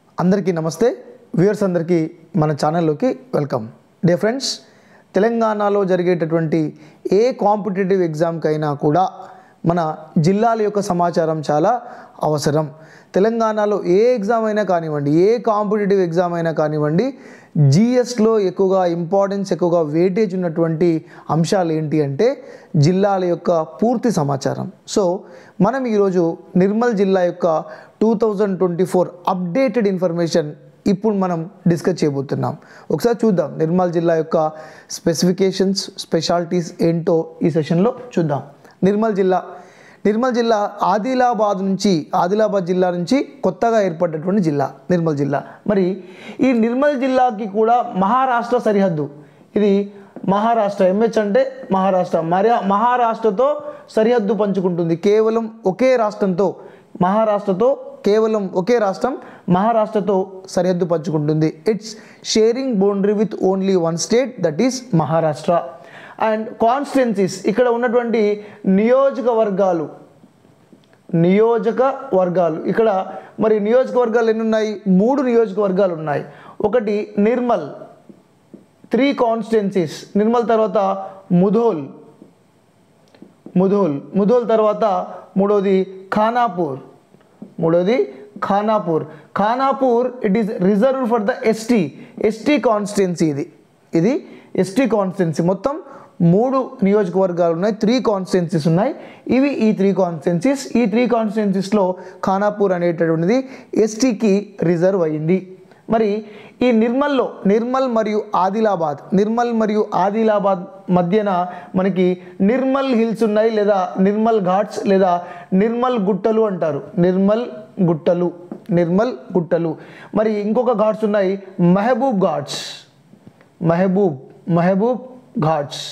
అందరికీ నమస్తే వ్యూయర్స్ అందరికీ మన ఛానల్లోకి వెల్కమ్ డే ఫ్రెండ్స్ తెలంగాణలో జరిగేటటువంటి ఏ కాంపిటేటివ్ ఎగ్జామ్కైనా కూడా మన జిల్లాల యొక్క సమాచారం చాలా అవసరం తెలంగాణలో ఏ ఎగ్జామ్ అయినా కానివ్వండి ఏ కాంపిటేటివ్ ఎగ్జామ్ అయినా కానివ్వండి జిఎస్లో ఎక్కువగా ఇంపార్టెన్స్ ఎక్కువగా వెయిటేజ్ ఉన్నటువంటి అంశాలు ఏంటి అంటే జిల్లాల యొక్క పూర్తి సమాచారం సో మనం ఈరోజు నిర్మల్ జిల్లా యొక్క two thousand twenty four updated information ఇప్పుడు మనం డిస్కస్ చేయబోతున్నాం ఒకసారి చూద్దాం నిర్మల్ జిల్లా యొక్క స్పెసిఫికేషన్స్ స్పెషాలిటీస్ ఏంటో ఈ సెషన్లో చూద్దాం నిర్మల్ జిల్లా నిర్మల్ జిల్లా ఆదిలాబాద్ నుంచి ఆదిలాబాద్ జిల్లా నుంచి కొత్తగా ఏర్పడ్డటువంటి జిల్లా నిర్మల్ జిల్లా మరి ఈ నిర్మల్ జిల్లాకి కూడా మహారాష్ట్ర సరిహద్దు ఇది మహారాష్ట్ర ఎంహెచ్ అంటే మహారాష్ట్ర మరి మహారాష్ట్రతో సరిహద్దు పంచుకుంటుంది కేవలం ఒకే రాష్ట్రంతో మహారాష్ట్రతో కేవలం ఒకే రాష్ట్రం మహారాష్ట్రతో సరిహద్దు పంచుకుంటుంది it's sharing boundary with only one state that is Maharashtra and constituencies ఇక్కడ ఉన్నటువంటి నియోజకవర్గాలు నియోజకవర్గాలు ఇక్కడ మరి నియోజకవర్గాలు ఎన్ని ఉన్నాయి మూడు నియోజకవర్గాలు ఉన్నాయి ఒకటి నిర్మల్ త్రీ కాన్స్టిట్యున్సీస్ నిర్మల్ తర్వాత ముధోల్ ముధోల్ ముధోల్ తర్వాత మూడోది ఖానాపూర్ మూడోది Khanapur Khanapur it is reserve for the ST ST constituency ఇది ఇది ఎస్టీ కాన్స్టిట్యున్సీ మొత్తం మూడు నియోజకవర్గాలు ఉన్నాయి త్రీ కాన్స్టిట్యున్సీస్ ఉన్నాయి ఇవి ఈ త్రీ కాన్స్టిట్యున్సీస్ ఈ త్రీ కాన్స్టిట్యున్సీస్లో ఖానాపూర్ అనేటటువంటిది ఎస్టీకి రిజర్వ్ అయింది మరి ఈ నిర్మల్లో నిర్మల్ మరియు ఆదిలాబాద్ నిర్మల్ మరియు ఆదిలాబాద్ మధ్యన మనకి నిర్మల్ హిల్స్ ఉన్నాయి లేదా నిర్మల్ ఘాట్స్ లేదా నిర్మల్ గుట్టలు అంటారు నిర్మల్ గుట్టలు నిర్మల్ గుట్టలు మరి ఇంకొక ఘాట్స్ ఉన్నాయి Mahabub Ghats Mahabub Mahabub Ghats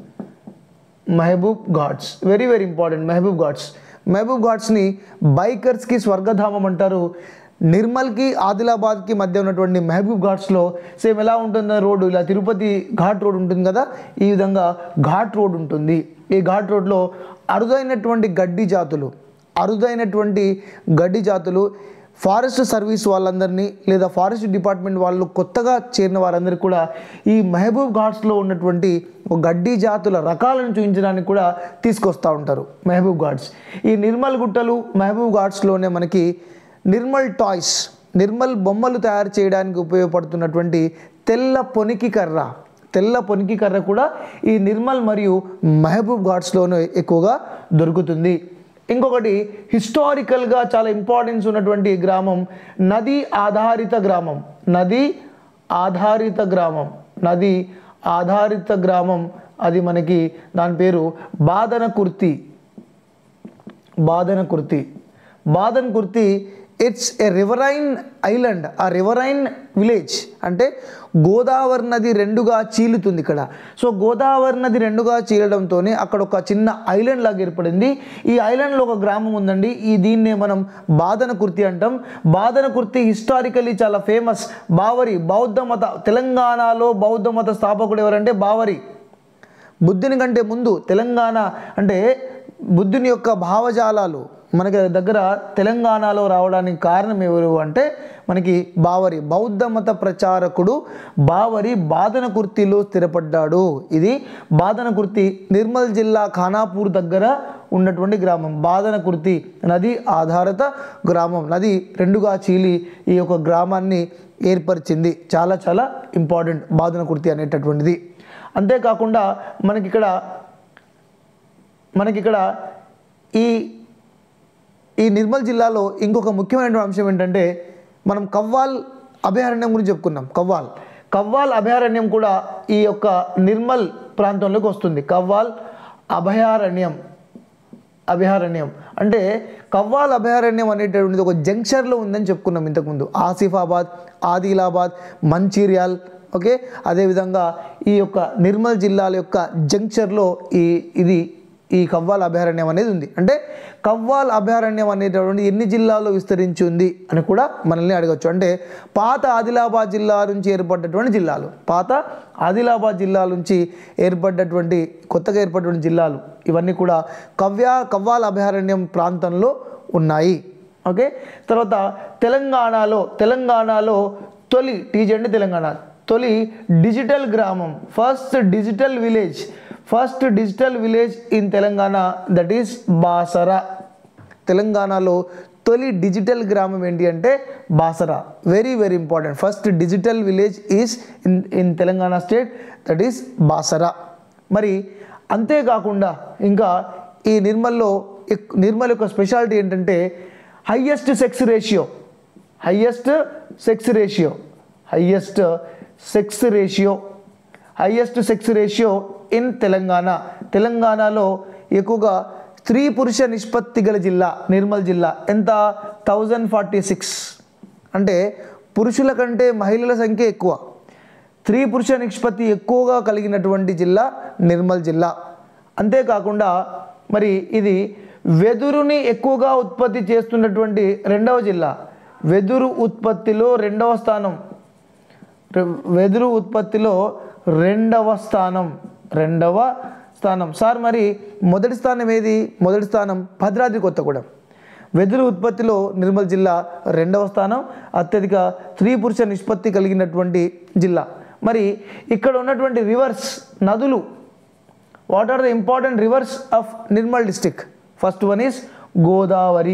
Mahabub Ghats very very important Mahabub Ghats Mahabub ఘాట్స్ని బైకర్స్కి స్వర్గధామం అంటారు నిర్మల్కి ఆదిలాబాద్కి మధ్య ఉన్నటువంటి మహబూబ్ ఘాట్స్లో సేమ్ ఎలా ఉంటుందో రోడ్డు ఇలా తిరుపతి ఘాట్ రోడ్ ఉంటుంది కదా ఈ విధంగా ఘాట్ రోడ్ ఉంటుంది ఈ ఘాట్ రోడ్లో అరుదైనటువంటి గడ్డి జాతులు అరుదైనటువంటి గడ్డి జాతులు ఫారెస్ట్ సర్వీస్ వాళ్ళందరినీ లేదా ఫారెస్ట్ డిపార్ట్మెంట్ వాళ్ళు కొత్తగా చేరిన వారందరికీ కూడా ఈ మహబూబ్ ఘాట్స్లో ఉన్నటువంటి ఒక గడ్డి జాతుల రకాలను చూపించడానికి కూడా తీసుకొస్తూ ఉంటారు మహబూబ్ ఘాట్స్ ఈ నిర్మల్ గుట్టలు మహబూబ్ ఘాట్స్లోనే మనకి నిర్మల్ టాయ్స్ నిర్మల్ బొమ్మలు తయారు చేయడానికి ఉపయోగపడుతున్నటువంటి తెల్ల పొనికి కర్ర తెల్ల పొనికి కర్ర కూడా ఈ నిర్మల్ మరియు మహబూబ్ ఘాట్స్లోనే ఎక్కువగా దొరుకుతుంది ఇంకొకటి హిస్టారికల్గా చాలా ఇంపార్టెన్స్ ఉన్నటువంటి గ్రామం నది ఆధారిత గ్రామం నది ఆధారిత గ్రామం నది ఆధారిత గ్రామం అది మనకి దాని పేరు Badana Kurthi Badana Kurthi Badan Kurthi it's a riverine island ఆ రివరైన్ విలేజ్ అంటే గోదావరి నది రెండుగా చీలుతుంది ఇక్కడ సో గోదావరి నది రెండుగా చీలడంతోనే అక్కడ ఒక చిన్న ఐలాండ్ లాగా ఏర్పడింది ఈ ఐలాండ్లో ఒక గ్రామం ఉందండి ఈ దీన్నే మనం బాదన కుర్తి అంటాం బాదన కుర్తి హిస్టారికలీ చాలా ఫేమస్ బావరి బౌద్ధ మత తెలంగాణలో బౌద్ధ మత స్థాపకుడు ఎవరంటే బావరి బుద్ధుని కంటే ముందు తెలంగాణ అంటే బుద్ధుని యొక్క భావజాలాలు మనకి దగ్గర తెలంగాణలో రావడానికి కారణం ఎవరు అంటే మనకి బావరి బౌద్ధ మత ప్రచారకుడు బావరి బాదన కుర్తిలో స్థిరపడ్డాడు ఇది బాదన కుర్తి నిర్మల్ జిల్లా ఖానాపూర్ దగ్గర ఉన్నటువంటి గ్రామం బాదన కుర్తి నది ఆధారిత గ్రామం నది రెండుగా చీలి ఈ యొక్క గ్రామాన్ని ఏర్పరిచింది చాలా చాలా ఇంపార్టెంట్ బాదన కుర్తి అనేటటువంటిది అంతేకాకుండా మనకిక్కడ మనకిక్కడ ఈ ఈ నిర్మల్ జిల్లాలో ఇంకొక ముఖ్యమైన అంశం ఏంటంటే మనం కవ్వాల్ అభయారణ్యం గురించి చెప్పుకున్నాం కవ్వాల్ కవ్వాల్ అభయారణ్యం కూడా ఈ యొక్క నిర్మల్ ప్రాంతంలోకి వస్తుంది కవ్వాల్ అభయారణ్యం అభయారణ్యం అంటే కవ్వాల్ అభయారణ్యం అనేటటువంటిది ఒక జంక్షన్లో ఉందని చెప్పుకున్నాం ఇంతకుముందు ఆసిఫాబాద్ ఆదిలాబాద్ మంచిర్యాల్ ఓకే అదేవిధంగా ఈ యొక్క నిర్మల్ జిల్లాల యొక్క జంక్షన్లో ఈ ఇది ఈ కవ్వాల్ అభయారణ్యం అనేది ఉంది అంటే కవ్వాల్ అభయారణ్యం అనేటటువంటి ఎన్ని జిల్లాల్లో విస్తరించి ఉంది అని కూడా మనల్ని అడగచ్చు అంటే పాత ఆదిలాబాద్ జిల్లా నుంచి ఏర్పడ్డటువంటి జిల్లాలు పాత ఆదిలాబాద్ జిల్లా నుంచి ఏర్పడ్డటువంటి కొత్తగా ఏర్పడినటువంటి జిల్లాలు ఇవన్నీ కూడా కవ్య కవ్వాల్ అభయారణ్యం ప్రాంతంలో ఉన్నాయి ఓకే తర్వాత తెలంగాణలో తెలంగాణలో తొలి టీజీ అంటే తెలంగాణ తొలి డిజిటల్ గ్రామం first digital village first digital village in Telangana that is Basara తెలంగాణలో తొలి డిజిటల్ గ్రామం ఏంటి అంటే Basara very very important first digital village is in in Telangana state that is Basara మరి అంతేకాకుండా ఇంకా ఈ నిర్మల్లో ఎక్- నిర్మల్ యొక్క స్పెషాలిటీ ఏంటంటే highest sex ratio highest sex ratio highest sex ratio highest sex ratio in Telangana తెలంగాణలో ఎక్కువగా స్త్రీ పురుష నిష్పత్తి గల జిల్లా నిర్మల్ జిల్లా ఎంత థౌజండ్ ఫార్టీ సిక్స్ అంటే పురుషుల కంటే మహిళల సంఖ్య ఎక్కువ స్త్రీ పురుష నిష్పత్తి ఎక్కువగా కలిగినటువంటి జిల్లా నిర్మల్ జిల్లా అంతేకాకుండా మరి ఇది వెదురుని ఎక్కువగా ఉత్పత్తి చేస్తున్నటువంటి రెండవ జిల్లా వెదురు ఉత్పత్తిలో రెండవ స్థానం రె- వెదురు ఉత్పత్తిలో రెండవ స్థానం రెండవ స్థానం సార్ మరి మొదటి స్థానం ఏది మొదటి స్థానం భద్రాద్రి కొత్తగూడెం వెదురు ఉత్పత్తిలో నిర్మల్ జిల్లా రెండవ స్థానం అత్యధిక స్త్రీ పురుష నిష్పత్తి కలిగినటువంటి జిల్లా మరి ఇక్కడ ఉన్నటువంటి రివర్స్ నదులు what are the important rivers of Nirmal district first one is Godavari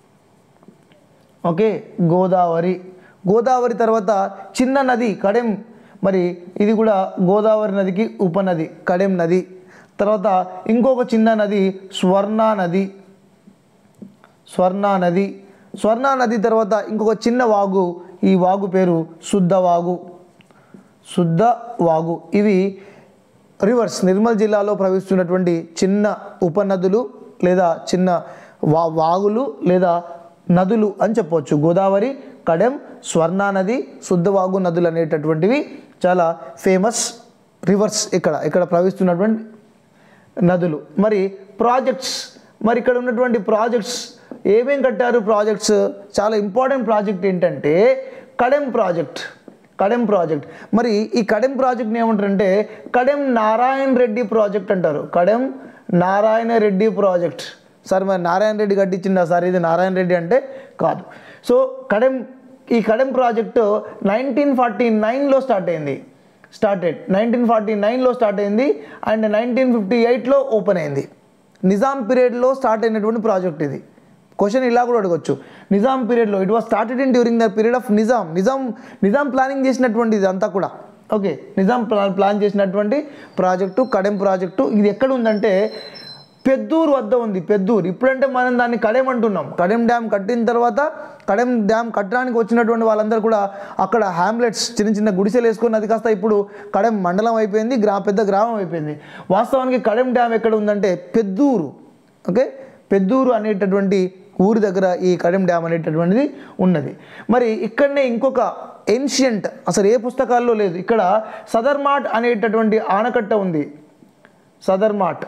okay Godavari Godavari తర్వాత చిన్న నది కడెం మరి ఇది కూడా గోదావరి నదికి ఉపనది కడెం నది తర్వాత ఇంకొక చిన్న నది స్వర్ణ నది స్వర్ణ నది స్వర్ణ నది తర్వాత ఇంకొక చిన్న వాగు ఈ వాగు పేరు శుద్ధ వాగు శుద్ధ వాగు ఇవి రివర్స్ నిర్మల్ జిల్లాలో ప్రవహిస్తున్నటువంటి చిన్న ఉపనదులు లేదా చిన్న వా వాగులు లేదా నదులు అని చెప్పవచ్చు గోదావరి కడెం స్వర్ణ నది శుద్ధవాగు నదులు అనేటటువంటివి చాలా ఫేమస్ రివర్స్ ఇక్కడ ఇక్కడ ప్రవహిస్తున్నటువంటి నదులు మరి ప్రాజెక్ట్స్ మరి ఇక్కడ ఉన్నటువంటి ప్రాజెక్ట్స్ ఏమేం కట్టారు ప్రాజెక్ట్స్ చాలా ఇంపార్టెంట్ ప్రాజెక్ట్ ఏంటంటే కడెం ప్రాజెక్ట్ కడెం ప్రాజెక్ట్ మరి ఈ కడెం ప్రాజెక్ట్ని ఏమంటారంటే కడెం నారాయణ రెడ్డి ప్రాజెక్ట్ అంటారు కడెం నారాయణ రెడ్డి ప్రాజెక్ట్ సార్ మరి నారాయణ రెడ్డి కట్టించిందా సార్ ఇది నారాయణ రెడ్డి అంటే కాదు సో కడెం ఈ కడెం ప్రాజెక్టు నైన్టీన్ ఫార్టీ నైన్లో స్టార్ట్ అయింది స్టార్టెడ్ నైన్టీన్ ఫార్టీ నైన్లో స్టార్ట్ అయింది అండ్ నైన్టీన్ ఫిఫ్టీ ఎయిట్లో ఓపెన్ అయింది నిజాం పీరియడ్లో స్టార్ట్ అయినటువంటి ప్రాజెక్ట్ ఇది క్వశ్చన్ ఇలా కూడా అడగొచ్చు నిజాం పీరియడ్లో it was started in during the period of Nizam Nizam Nizam planning చేసినటువంటి ఇదంతా కూడా ఓకే నిజాం ప్లా ప్లాన్ చేసినటువంటి ప్రాజెక్టు కడెం ప్రాజెక్టు ఇది ఎక్కడ ఉందంటే పెద్దూరు వద్ద ఉంది పెద్దూరు ఇప్పుడంటే మనం దాన్ని కడెం అంటున్నాం కడెం డ్యామ్ కట్టిన తర్వాత కడెం డ్యామ్ కట్టడానికి వచ్చినటువంటి వాళ్ళందరూ కూడా అక్కడ హ్యామ్లెట్స్ చిన్న చిన్న గుడిసెలు వేసుకొని అది కాస్త ఇప్పుడు కడెం మండలం అయిపోయింది గ్రా పెద్ద గ్రామం అయిపోయింది వాస్తవానికి కడెం డ్యామ్ ఎక్కడ ఉందంటే పెద్దూరు ఓకే పెద్దూరు అనేటటువంటి ఊరి దగ్గర ఈ కడెం డ్యామ్ అనేటటువంటిది ఉన్నది మరి ఇక్కడనే ఇంకొక ఏన్షియంట్ అసలు ఏ పుస్తకాల్లో లేదు ఇక్కడ సదర్మాట్ అనేటటువంటి ఆనకట్ట ఉంది సదర్మాట్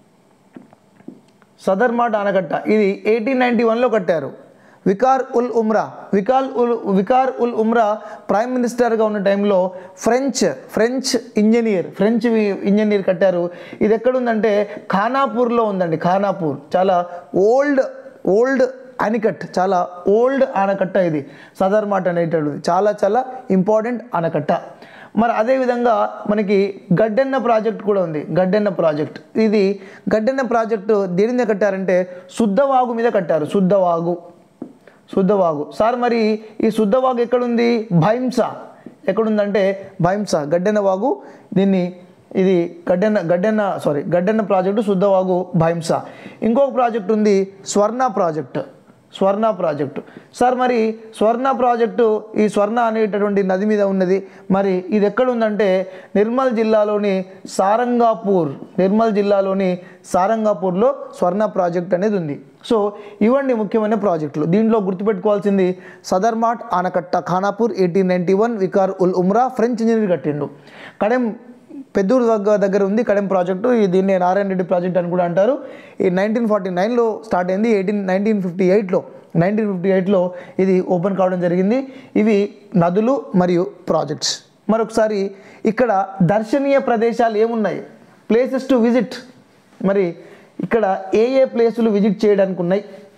సదర్మాట్ ఆనకట్ట ఇది ఎయిటీన్ నైంటీ వన్లో కట్టారు వికార్ ఉల్ ఉమ్రా వికాల్ ఉల్ వికార్ ఉల్ ఉమ్రా ప్రైమ్ మినిస్టర్గా ఉన్న టైంలో ఫ్రెంచ్ ఫ్రెంచ్ ఇంజనీర్ ఫ్రెంచ్ వి- ఇంజనీర్ కట్టారు ఇది ఎక్కడుందంటే ఖానాపూర్లో ఉందండి ఖానాపూర్ చాలా ఓల్డ్ ఓల్డ్ ఆనకట్ చాలా ఓల్డ్ ఆనకట్ట ఇది సదర్మాట్ అనేటటువంటిది చాలా చాలా ఇంపార్టెంట్ ఆనకట్ట మరి అదేవిధంగా మనకి గడ్డెన్న ప్రాజెక్ట్ కూడా ఉంది గడ్డెన్న ప్రాజెక్ట్ ఇది గడ్డెన్న ప్రాజెక్టు దేని మీద కట్టారంటే శుద్ధవాగు మీద కట్టారు శుద్ధవాగు శుద్ధవాగు సార్ మరి ఈ శుద్ధవాగు ఎక్కడుంది భైంస ఎక్కడుందంటే భైంస గడ్డెన్న వాగు దీన్ని ఇది గడ్డెన్న గడ్డెన్న సారీ గడ్డెన్న ప్రాజెక్టు శుద్ధవాగు భైంస ఇంకొక ప్రాజెక్ట్ ఉంది స్వర్ణ ప్రాజెక్ట్ స్వర్ణ ప్రాజెక్టు సార్ మరి స్వర్ణ ప్రాజెక్టు ఈ స్వర్ణ అనేటటువంటి నది మీద ఉన్నది మరి ఇది ఎక్కడ ఉందంటే నిర్మల్ జిల్లాలోని సారంగాపూర్ నిర్మల్ జిల్లాలోని సారంగాపూర్లో స్వర్ణ ప్రాజెక్ట్ అనేది ఉంది సో ఇవన్నీ ముఖ్యమైన ప్రాజెక్టులు దీంట్లో గుర్తుపెట్టుకోవాల్సింది సదర్మాట్ ఆనకట్ట Khanapur eighteen ninety one Viqar ul Umra French engineer కట్టిండు కడెం పెద్దూరు దగ్గర దగ్గర ఉంది కడెం ప్రాజెక్టు ఈ దీన్ని నారాయణ రెడ్డి ప్రాజెక్ట్ అని కూడా అంటారు ఈ నైన్టీన్ ఫార్టీ నైన్లో స్టార్ట్ అయింది ఎయిటీన్ నైన్టీన్ ఫిఫ్టీ ఎయిట్లో నైన్టీన్ ఫిఫ్టీ ఎయిట్లో ఇది ఓపెన్ కావడం జరిగింది ఇవి నదులు మరియు ప్రాజెక్ట్స్ మరొకసారి ఇక్కడ దర్శనీయ ప్రదేశాలు ఏమున్నాయి ప్లేసెస్ టు విజిట్ మరి ఇక్కడ ఏ ఏ ప్లేసులు విజిట్ చేయడానికి ఉన్నాయి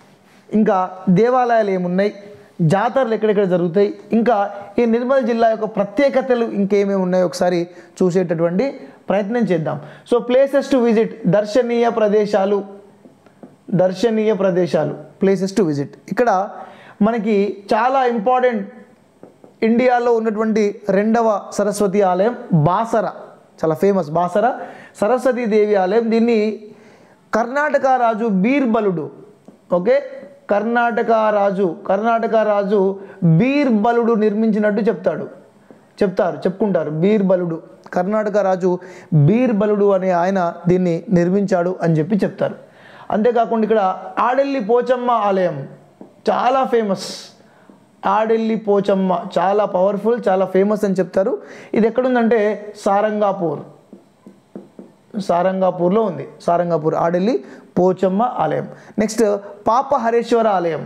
ఇంకా దేవాలయాలు ఏమున్నాయి జాతరలు ఎక్కడెక్కడ జరుగుతాయి ఇంకా ఈ నిర్మల్ జిల్లా యొక్క ప్రత్యేకతలు ఇంకేమేమి ఉన్నాయో ఒకసారి చూసేటటువంటి ప్రయత్నం చేద్దాం సో ప్లేసెస్ టు విజిట్ దర్శనీయ ప్రదేశాలు దర్శనీయ ప్రదేశాలు ప్లేసెస్ టు విజిట్ ఇక్కడ మనకి చాలా ఇంపార్టెంట్ ఇండియాలో ఉన్నటువంటి రెండవ సరస్వతి ఆలయం బాసర చాలా ఫేమస్ బాసర సరస్వతీ దేవి ఆలయం దీన్ని కర్ణాటక రాజు బీర్బలుడు ఓకే కర్ణాటక రాజు కర్ణాటక రాజు బీర్బలుడు నిర్మించినట్టు చెప్తాడు చెప్తారు చెప్పుకుంటారు బీర్బలుడు కర్ణాటక రాజు బీర్బలుడు అనే ఆయన దీన్ని నిర్మించాడు అని చెప్పి చెప్తారు అంతేకాకుండా ఇక్కడ ఆడెల్లి పోచమ్మ ఆలయం చాలా ఫేమస్ ఆడెల్లి పోచమ్మ చాలా పవర్ఫుల్ చాలా ఫేమస్ అని చెప్తారు ఇది ఎక్కడుందంటే సారంగాపూర్ సారంగాపూర్లో ఉంది సారంగాపూర్ ఆడెల్లి పోచమ్మ ఆలయం నెక్స్ట్ పాప హరేశ్వర ఆలయం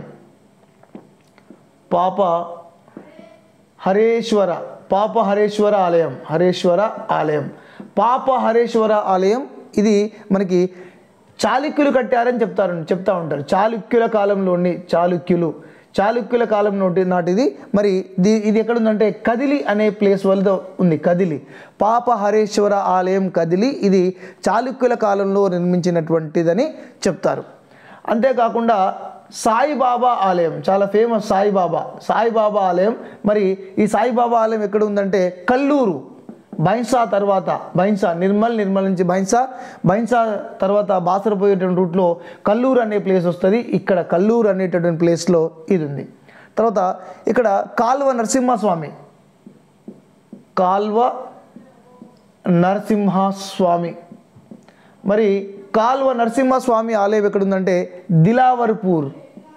పాప హరేశ్వర పాప హరేశ్వర ఆలయం హరేశ్వర ఆలయం పాప హరేశ్వర ఆలయం ఇది మనకి చాళుక్యులు కట్టారని చెప్తారు చెప్తా ఉంటారు చాళుక్యుల కాలంలోని చాళుక్యులు చాళుక్యుల కాలం నోటి నాటిది మరి దీ ఇది ఎక్కడుందంటే కదిలి అనే ప్లేస్ వల్ల ఉంది కదిలి పాప హరేశ్వర ఆలయం కదిలి ఇది చాళుక్యుల కాలంలో నిర్మించినటువంటిదని చెప్తారు అంతేకాకుండా సాయిబాబా ఆలయం చాలా ఫేమస్ సాయిబాబా సాయిబాబా ఆలయం మరి ఈ సాయిబాబా ఆలయం ఎక్కడ ఉందంటే కల్లూరు బైన్సా తర్వాత బైన్సా నిర్మల్ నిర్మల్ నుంచి బైన్సా బైన్సా తర్వాత బాసర పోయేటువంటి రూట్లో కల్లూరు అనే ప్లేస్ వస్తుంది ఇక్కడ కల్లూరు అనేటటువంటి ప్లేస్లో ఇది ఉంది తర్వాత ఇక్కడ కాల్వ నరసింహస్వామి కాల్వ నరసింహస్వామి మరి కాల్వ నరసింహస్వామి ఆలయం ఎక్కడుందంటే దిలావర్పూర్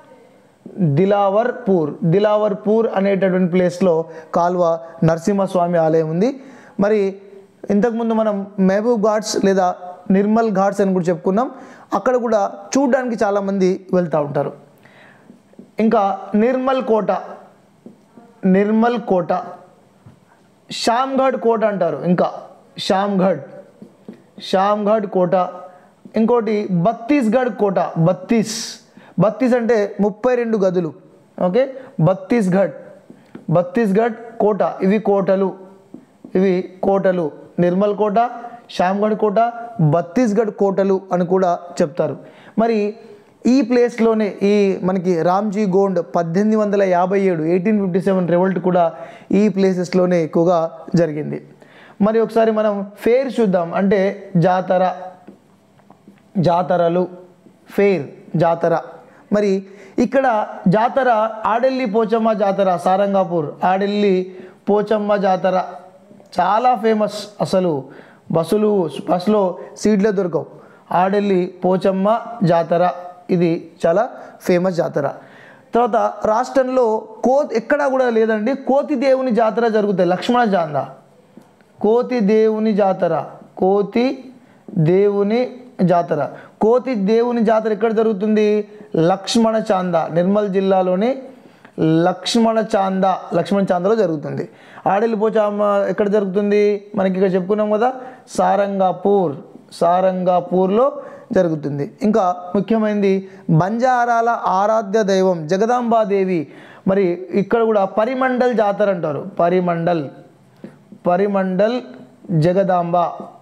దిలావర్పూర్ దిలావర్పూర్ అనేటటువంటి ప్లేస్లో కాల్వ నరసింహస్వామి ఆలయం ఉంది మరి ఇంతకుముందు మనం మహబూబ్ ఘాట్స్ లేదా నిర్మల్ ఘాట్స్ అని కూడా చెప్పుకున్నాం అక్కడ కూడా చూడడానికి చాలామంది వెళ్తూ ఉంటారు ఇంకా నిర్మల్ కోట నిర్మల్ కోట శ్యామ్గఢ్ కోట అంటారు ఇంకా శ్యామ్గఢ్ శ్యామ్గఢ్ కోట ఇంకోటి బత్తీస్గఢ్ కోట బత్తీస్ బత్తీస్ అంటే ముప్పై రెండు గదులు ఓకే బత్తీస్గఢ్ బత్తీస్గఢ్ కోట ఇవి కోటలు ఇవి కోటలు నిర్మల్ కోట శ్యామ్గఢ్ కోట బత్తీస్గఢ్ కోటలు అని కూడా చెప్తారు మరి ఈ ప్లేస్లోనే ఈ మనకి రామ్జీ గోండ్ పద్దెనిమిది వందల యాభై ఏడు ఎయిటీన్ ఫిఫ్టీ సెవెన్ రెవల్ట్ కూడా ఈ ప్లేసెస్లోనే ఎక్కువగా జరిగింది మరి ఒకసారి మనం ఫేర్ చూద్దాం అంటే జాతర జాతరలు ఫేర్ జాతర మరి ఇక్కడ జాతర ఆడెల్లి పోచమ్మ జాతర సారంగాపూర్ ఆడెల్లి పోచమ్మ జాతర చాలా ఫేమస్ అసలు బస్సులు బస్సులో సీట్లే దొరకవు ఆడెల్లి పోచమ్మ జాతర ఇది చాలా ఫేమస్ జాతర తర్వాత రాష్ట్రంలో కో ఎక్కడా కూడా లేదండి కోతి దేవుని జాతర జరుగుతుంది లక్ష్మణ జాందా కోతి దేవుని జాతర కోతి దేవుని జాతర కోతి దేవుని జాతర ఎక్కడ జరుగుతుంది లక్ష్మణ చాంద నిర్మల్ జిల్లాలోని లక్ష్మణ చాంద లక్ష్మణ చాందలో జరుగుతుంది ఆడెళ్ళిపోచామ ఎక్కడ జరుగుతుంది మనకి ఇక్కడ చెప్పుకున్నాం కదా సారంగాపూర్ సారంగాపూర్లో జరుగుతుంది ఇంకా ముఖ్యమైనది బంజారాల ఆరాధ్య దైవం జగదాంబాదేవి మరి ఇక్కడ కూడా పరిమండల్ జాతర అంటారు పరిమండల్ పరిమండల్ జగదాంబ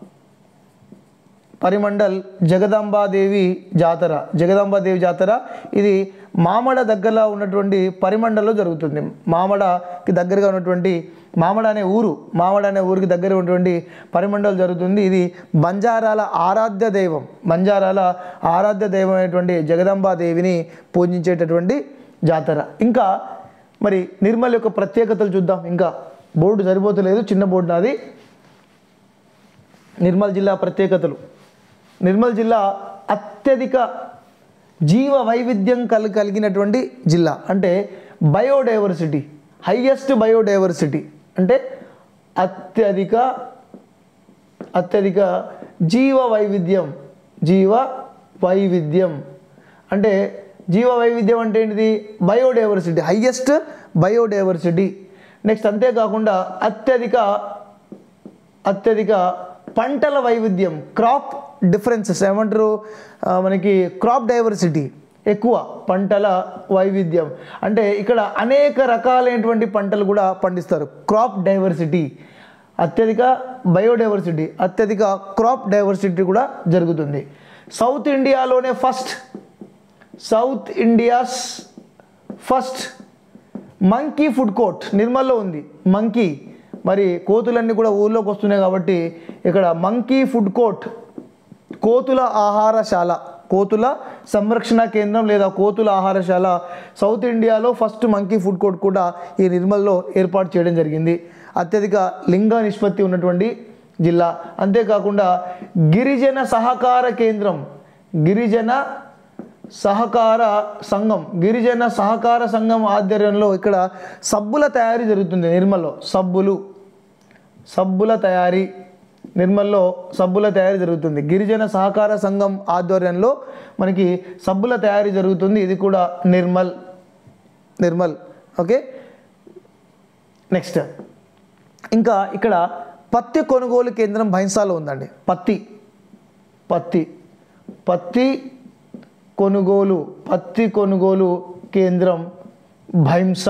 పరిమండల్ జగదాంబాదేవి జాతర జగదాంబాదేవి జాతర ఇది మామడ దగ్గరలో ఉన్నటువంటి పరిమండల్లో జరుగుతుంది మామడకి దగ్గరగా ఉన్నటువంటి మామడ అనే ఊరు మామడ అనే ఊరికి దగ్గర ఉన్నటువంటి పరిమండల్ జరుగుతుంది ఇది బంజారాల ఆరాధ్య దైవం బంజారాల ఆరాధ్య దైవం అయినటువంటి జగదాంబాదేవిని పూజించేటటువంటి జాతర ఇంకా మరి నిర్మల్ యొక్క ప్రత్యేకతలు చూద్దాం ఇంకా బోర్డు సరిపోతలేదు చిన్న బోర్డు నాది నిర్మల్ జిల్లా ప్రత్యేకతలు నిర్మల్ జిల్లా అత్యధిక జీవ వైవిధ్యం కల్ కలిగినటువంటి జిల్లా అంటే బయోడైవర్సిటీ హయ్యెస్ట్ బయోడైవర్సిటీ అంటే అత్యధిక అత్యధిక జీవ వైవిధ్యం జీవ వైవిధ్యం అంటే జీవ వైవిధ్యం అంటే ఏంటిది బయోడైవర్సిటీ హయ్యెస్ట్ బయోడైవర్సిటీ నెక్స్ట్ అంతేకాకుండా అత్యధిక అత్యధిక పంటల వైవిధ్యం క్రాప్ డిఫరెన్సెస్ ఏమంటారు ఆ, మనకి క్రాప్ డైవర్సిటీ ఎక్కువ పంటల వైవిధ్యం అంటే ఇక్కడ అనేక రకాలైనటువంటి పంటలు కూడా పండిస్తారు క్రాప్ డైవర్సిటీ అత్యధిక బయోడైవర్సిటీ అత్యధిక క్రాప్ డైవర్సిటీ కూడా జరుగుతుంది సౌత్ ఇండియాలోనే first south India's first monkey food court నిర్మల్లో ఉంది మంకీ మరి కోతులన్నీ కూడా ఊర్లోకి వస్తున్నాయి కాబట్టి ఇక్కడ మంకీ ఫుడ్ కోర్ట్ కోతుల ఆహారశాల కోతుల సంరక్షణ కేంద్రం లేదా కోతుల ఆహారశాల సౌత్ ఇండియాలో ఫస్ట్ మంకీ ఫుడ్ కోర్ట్ కూడా ఈ నిర్మల్లో ఏర్పాటు చేయడం జరిగింది అత్యధిక లింగ నిష్పత్తి ఉన్నటువంటి జిల్లా అంతేకాకుండా గిరిజన సహకార కేంద్రం గిరిజన సహకార సంఘం గిరిజన సహకార సంఘం ఆధ్వర్యంలో ఇక్కడ సబ్బుల తయారీ జరుగుతుంది నిర్మల్లో సబ్బులు సబ్బుల తయారీ నిర్మల్లో సబ్బుల తయారీ జరుగుతుంది గిరిజన సహకార సంఘం ఆధ్వర్యంలో మనకి సబ్బుల తయారీ జరుగుతుంది ఇది కూడా నిర్మల్ నిర్మల్ ఓకే నెక్స్ట్ ఇంకా ఇక్కడ పత్తి కొనుగోలు కేంద్రం భైంసాలో ఉందండి పత్తి పత్తి పత్తి కొనుగోలు పత్తి కొనుగోలు కేంద్రం భైంసా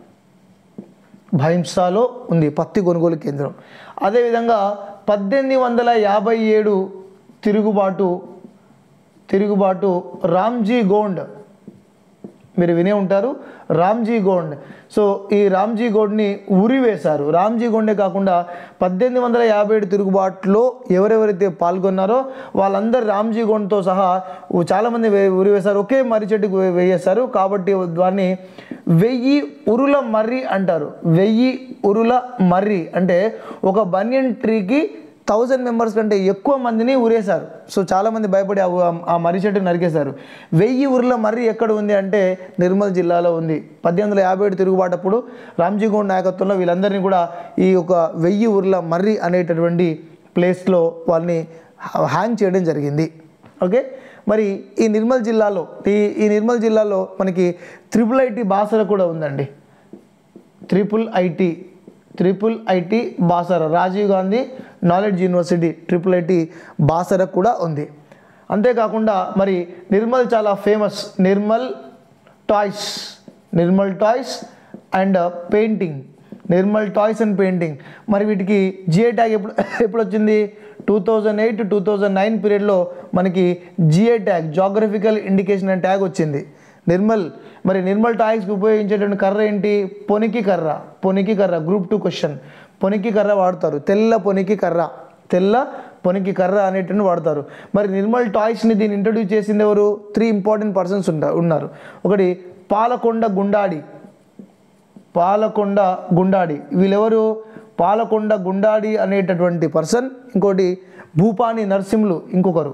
భైంసాలో ఉంది పత్తి కొనుగోలు కేంద్రం అదేవిధంగా పద్దెనిమిది వందల యాభై ఏడు తిరుగుబాటు తిరుగుబాటు రామ్జీ గోండ్ మీరు వినే ఉంటారు రామ్జీ గోండ్ సో ఈ రామ్జీ గోండ్ని ఉరి వేశారు రామ్జీ గోండే కాకుండా పద్దెనిమిది వందల యాభై ఏడు తిరుగుబాటులో ఎవరెవరైతే పాల్గొన్నారో వాళ్ళందరూ రామ్జీ గోండ్తో సహా చాలామంది వే- ఉరి వేశారు ఒకే మర్రి చెట్టుకు వే- వేయేశారు కాబట్టి దాన్ని వెయ్యి ఉరుల మర్రి అంటారు వెయ్యి ఉరుల మర్రి అంటే ఒక బనియన్ ట్రీకి థౌజండ్ మెంబర్స్ కంటే ఎక్కువ మందిని ఉరేశారు సో చాలామంది భయపడి ఆ ఊ- ఆ మర్రి చెట్టు నరికేశారు వెయ్యి ఊర్ల మర్రి ఎక్కడ ఉంది అంటే నిర్మల్ జిల్లాలో ఉంది పద్దెనిమిది వందల యాభై ఏడు తిరుగుబాటప్పుడు రామ్జీగౌడ్ నాయకత్వంలో వీళ్ళందరినీ కూడా ఈ యొక్క వెయ్యి ఊర్ల మర్రి అనేటటువంటి ప్లేస్లో వాళ్ళని హ్యా- హ్యాంగ్ చేయడం జరిగింది ఓకే మరి ఈ నిర్మల్ జిల్లాలో ఈ ఈ నిర్మల్ జిల్లాలో మనకి త్రిపుల్ ఐటీ బాసర కూడా ఉందండి triple IT triple IT Basara Rajiv Gandhi knowledge university triple IT Basara కూడా ఉంది అంతేకాకుండా మరి నిర్మల్ చాలా famous Nirmal toys Nirmal toys and painting Nirmal toys and painting మరి వీటికి జిఐ ట్యాగ్ ఎప్పుడు ఎప్పుడు వచ్చింది two thousand eight two thousand nine పీరియడ్లో మనకి జిఐ ట్యాగ్ జాగ్రఫికల్ ఇండికేషన్ అనే ట్యాగ్ వచ్చింది నిర్మల్ మరి నిర్మల్ టాయ్స్కి ఉపయోగించేటువంటి కర్ర ఏంటి పొనికి కర్ర పొనికి కర్ర గ్రూప్ టూ క్వశ్చన్ పొనికి కర్ర వాడతారు తెల్ల పొనికి కర్ర తెల్ల పొనికి కర్ర అనేటువంటి వాడతారు మరి నిర్మల్ టాయ్స్ని దీన్ని ఇంట్రడ్యూస్ చేసింది ఎవరు త్రీ ఇంపార్టెంట్ పర్సన్స్ ఉంటా ఉన్నారు ఒకటి పాలకొండ గుండాడి పాలకొండ గుండాడి వీళ్ళెవరు పాలకొండ గుండాడి అనేటటువంటి పర్సన్ ఇంకోటి భూపాని నరసింహులు ఇంకొకరు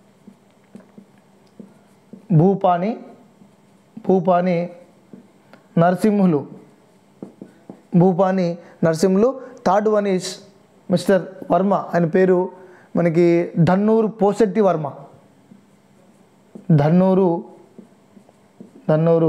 Bhupani Bhupani Narasimhulu Bhupani Narasimhulu third one is mister Varma ఆయన పేరు మనకి Dhannur Posetti Varma Dhannur Dhannur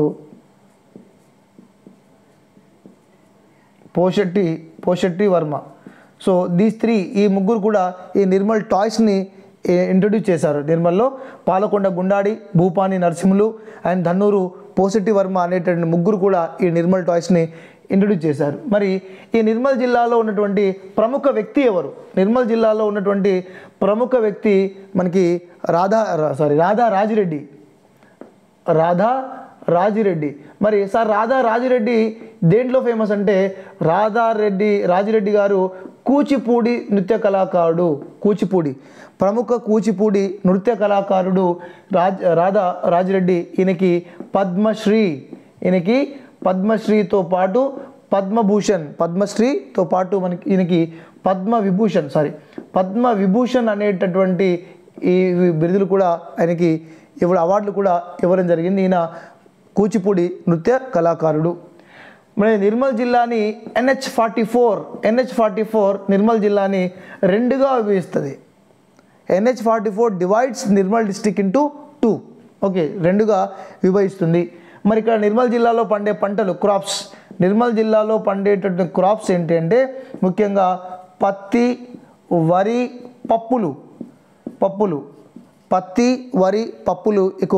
Poshetti Poshetti Varma so these three ఈ ముగ్గురు కూడా ఈ నిర్మల్ టాయ్స్ని ఇంట్రడ్యూస్ చేశారు నిర్మల్లో పాలకొండ గుండాడి భూపాని నరసింహులు అండ్ ధన్నూరు పోసెట్టి వర్మ అనేటువంటి ముగ్గురు కూడా ఈ నిర్మల్ టాయ్స్ని ఇంట్రడ్యూస్ చేశారు మరి ఈ నిర్మల్ జిల్లాలో ఉన్నటువంటి ప్రముఖ వ్యక్తి ఎవరు నిర్మల్ జిల్లాలో ఉన్నటువంటి ప్రముఖ వ్యక్తి మనకి రాధా సారీ రాధా రాజిరెడ్డి రాధా రాజిరెడ్డి మరి సార్ రాధా రాజిరెడ్డి దేంట్లో ఫేమస్ అంటే రాధారెడ్డి రాజిరెడ్డి గారు కూచిపూడి నృత్య కళాకారుడు కూచిపూడి ప్రముఖ కూచిపూడి నృత్య కళాకారుడు రాజ్ రాధా రాజిరెడ్డి ఈయనకి పద్మశ్రీ ఈయనకి పద్మశ్రీతో పాటు పద్మభూషణ్ పద్మశ్రీతో పాటు మనకి ఈయనకి పద్మ విభూషణ్ సారీ పద్మ విభూషణ్ అనేటటువంటి ఈ బిరుదులు కూడా ఆయనకి ఇవ్వడం అవార్డులు కూడా ఇవ్వడం జరిగింది ఈయన కూచిపూడి నృత్య కళాకారుడు మరి నిర్మల్ జిల్లాని NH forty four NH forty four Nirmal జిల్లాని రెండుగా విభజిస్తుంది NH forty four divides Nirmal district into two okay రెండుగా విభజిస్తుంది మరి ఇక్కడ నిర్మల్ జిల్లాలో పండే పంటలు క్రాప్స్ నిర్మల్ జిల్లాలో పండేటటువంటి క్రాప్స్ ఏంటి అంటే ముఖ్యంగా పత్తి వరి పప్పులు పప్పులు పత్తి వరి పప్పులు ఎక్కువగా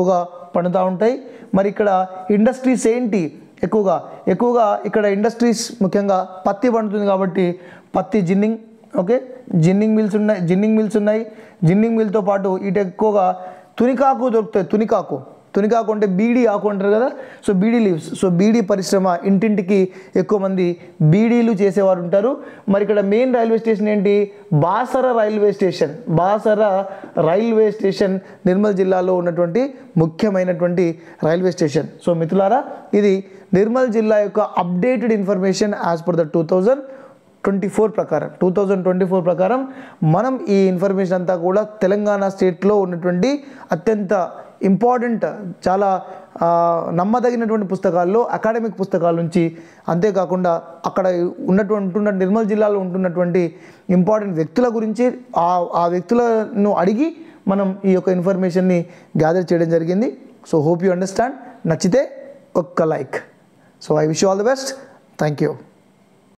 పండుతూ ఉంటాయి మరి ఇక్కడ ఇండస్ట్రీస్ ఏంటి ఎక్కువగా ఎక్కువగా ఇక్కడ ఇండస్ట్రీస్ ముఖ్యంగా పత్తి పండుతుంది కాబట్టి పత్తి జిన్నింగ్ ఓకే జిన్నింగ్ మిల్స్ ఉన్నాయి జిన్నింగ్ మిల్స్ ఉన్నాయి జిన్నింగ్ మిల్తో పాటు ఇటు ఎక్కువగా తునికాకు దొరుకుతాయి తునికాకు తునికాకు అంటే బీడీ ఆకు అంటారు కదా so beedi leaves so beedi పరిశ్రమ ఇంటింటికి ఎక్కువ మంది బీడీలు చేసేవారు ఉంటారు మరి ఇక్కడ మెయిన్ రైల్వే స్టేషన్ ఏంటి Basara railway station Basara railway station Nirmal జిల్లాలో ఉన్నటువంటి ముఖ్యమైనటువంటి రైల్వే స్టేషన్ సో మిత్రులారా ఇది నిర్మల్ జిల్లా యొక్క updated information as per the two thousand twenty four ప్రకారం టూ థౌజండ్ ట్వంటీ ఫోర్ ప్రకారం మనం ఈ ఇన్ఫర్మేషన్ అంతా కూడా తెలంగాణ స్టేట్లో ఉన్నటువంటి అత్యంత ఇంపార్టెంట్ చాలా ఆ, నమ్మదగినటువంటి పుస్తకాల్లో అకాడమిక్ పుస్తకాల నుంచి అంతేకాకుండా అక్కడ ఉన్నటువంటి ఉంటున్న నిర్మల్ జిల్లాలో ఉంటున్నటువంటి ఇంపార్టెంట్ వ్యక్తుల గురించి ఆ ఆ వ్యక్తులను అడిగి మనం ఈ యొక్క ఇన్ఫర్మేషన్ని గ్యాదర్ చేయడం జరిగింది సో హోప్ యూ అండర్స్టాండ్ నచ్చితే ఒక్క like so I wish all the best thank you